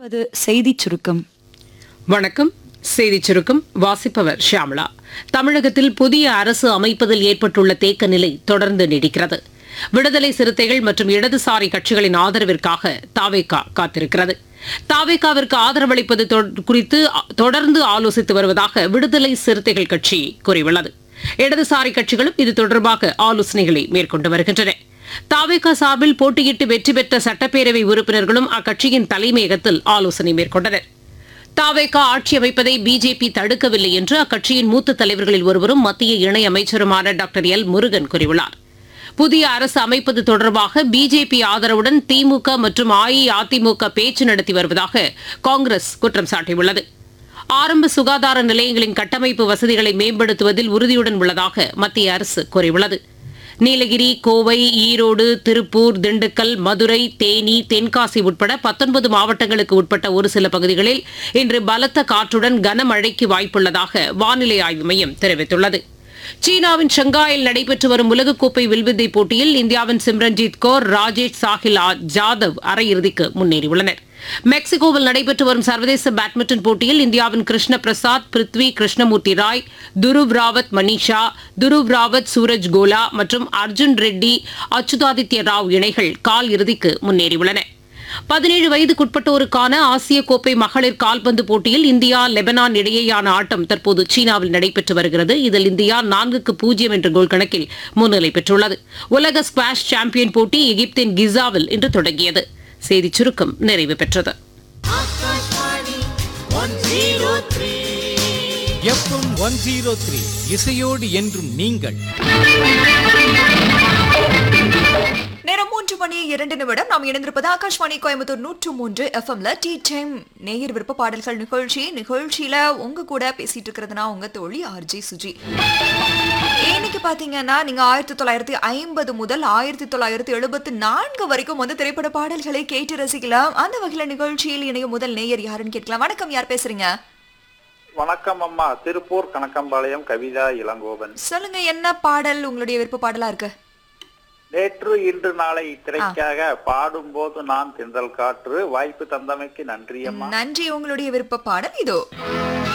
அது செய்திச் சுருக்கம் வணக்கம் செய்திச் சுருக்கம் வாசிப்பவர் ஷியாமளா தமிழகத்தில் புதிய அரசு அமைப்பதில் ஏற்பட்டுள்ள தேக்க நிலை தொடர்ந்து நீடிக்கிறது விடுதலை சிறுத்தைகள் மற்றும் இடதுசாரி கட்சிகளின் ஆதரவிற்காக தாவேகா காத்திருக்கிறது தாவேகாவிற்கு ஆதரவளிப்பது தொ- குறித்து அ- தொடர்ந்து ஆலோசித்து வருவதாக விடுதலை சிறுத்தைகள் கட்சி கூறியுள்ளது இடதுசாரி கட்சிகளும் இது தொடர்பாக ஆலோசனைகளை மேற்கொண்டு வருகின்றன தாவேகா சார்பில் போட்டியிட்டு வெற்றி பெற்ற சட்டப்பேரவை உறுப்பினர்களும் அக்கட்சியின் தலைமையகத்தில் ஆலோசனை மேற்கொண்டனர் தாவேகா ஆட்சி அமைப்பதை பிஜேபி தடுக்கவில்லை என்று அக்கட்சியின் மூத்த தலைவர்களில் ஒருவரும் மத்திய இணை அமைச்சருமான டாக்டர் எல் முருகன் கூறியுள்ளார் புதிய அரசு அமைப்பது தொடர்பாக பிஜேபி ஆதரவுடன் திமுக மற்றும் அஇஅதிமுக பேச்சு நடத்தி வருவதாக காங்கிரஸ் குற்றம் சாட்டியுள்ளது ஆரம்ப சுகாதார நிலையங்களின் கட்டமைப்பு வசதிகளை மேம்படுத்துவதில் உறுதியுடன் உள்ளதாக மத்திய அரசு கூறியுள்ளது நீலகிரி கோவை ஈரோடு திருப்பூர் திண்டுக்கல் மதுரை தேனி தென்காசி உட்பட பத்தொன்பது மாவட்டங்களுக்கு உட்பட்ட ஒரு சில பகுதிகளில் இன்று பலத்த காற்றுடன் கனமழைக்கு வாய்ப்புள்ளதாக வானிலை ஆய்வு மையம் தெரிவித்துள்ளது சீனாவின் ஷங்காயில் நடைபெற்று வரும் உலகக்கோப்பை வில்வித்தை போட்டியில் இந்தியாவின் சிம்ரன்ஜீத் கौर ராஜேஷ் சாஹில் ஆ- ஜாதவ் அரையிறுதிக்கு முன்னேறியுள்ளனர் மெக்சிகோவில் நடைபெற்று வரும் சர்வதேச பேட்மிண்டன் போட்டியில் இந்தியாவின் கிருஷ்ண பிரசாத் பிருத்வி கிருஷ்ணமூர்த்தி ராய் துருவ் ராவத் மனிஷா துருவ் ராவத் சூரஜ் கோலா மற்றும் அர்ஜுன் ரெட்டி அச்சுதாதித்ய ராவ் இணைகள் கால் இறுதிக்கு முன்னேறியுள்ளன பதினேழு வயதுக்குட்பட்டோருக்கான ஆசிய கோப்பை மகளிர் கால்பந்து போட்டியில் இந்தியா லெபனான் இடையேயான ஆட்டம் தற்போது சீனாவில் நடைபெற்று வருகிறது இதில் இந்தியா நான்குக்கு பூஜ்ஜியம் என்ற கோல் கணக்கில் முன்னிலை பெற்றுள்ளது உலக ஸ்குவாஷ் சாம்பியன் போட்டி எகிப்தின் கிசாவில் இன்று தொடங்கியது செய்திச் சுருக்கம் நிறைவு பெற்றது எஃப்எம் ஒன் ஜீரோ த்ரீ இசையோடு என்றும் நீங்கள் நேரம் மூன்று மணி இரண்டு நிமிடம் நாம் இணைந்திருப்பது ஆகாஷ்வாணி கோயம்புத்தூர் நூற்று மூன்று எஃப்எம்ல டி டைம் நேயர் விருப்ப பாடல்கள் நிகழ்ச்சி நிகழ்ச்சியில உங்க கூட பேசிட்டு இருக்கிறதுனா உங்க தோழி ஆர்ஜி சுஜி இன்னைக்கு பாத்தீங்கன்னா நீங்க ஆயிரத்தி தொள்ளாயிரத்தி ஐம்பது முதல் ஆயிரத்தி தொள்ளாயிரத்தி எழுபத்தி நான்கு வரைக்கும் வந்து திரைப்பட பாடல்களை கேட்டு ரசிக்கலாம் அந்த வகையில நிகழ்ச்சியில் இணைய முதல் நேயர் யாருன்னு கேட்கலாம் வணக்கம் யார் பேசுறீங்க வணக்கம் அம்மா திருப்பூர் கணக்கம்பாளையம் கவிதா இளங்கோவன் சொல்லுங்க என்ன பாடல் உங்களுடைய விருப்ப பாடலா இருக்கு நேற்று இன்று நாளை திரைக்காக பாடும்போது நான் தென்றல் காற்று வாய்ப்பு தந்தமைக்கு நன்றி அம்மா நன்றி உங்களுடைய விருப்ப பாடல் இதோ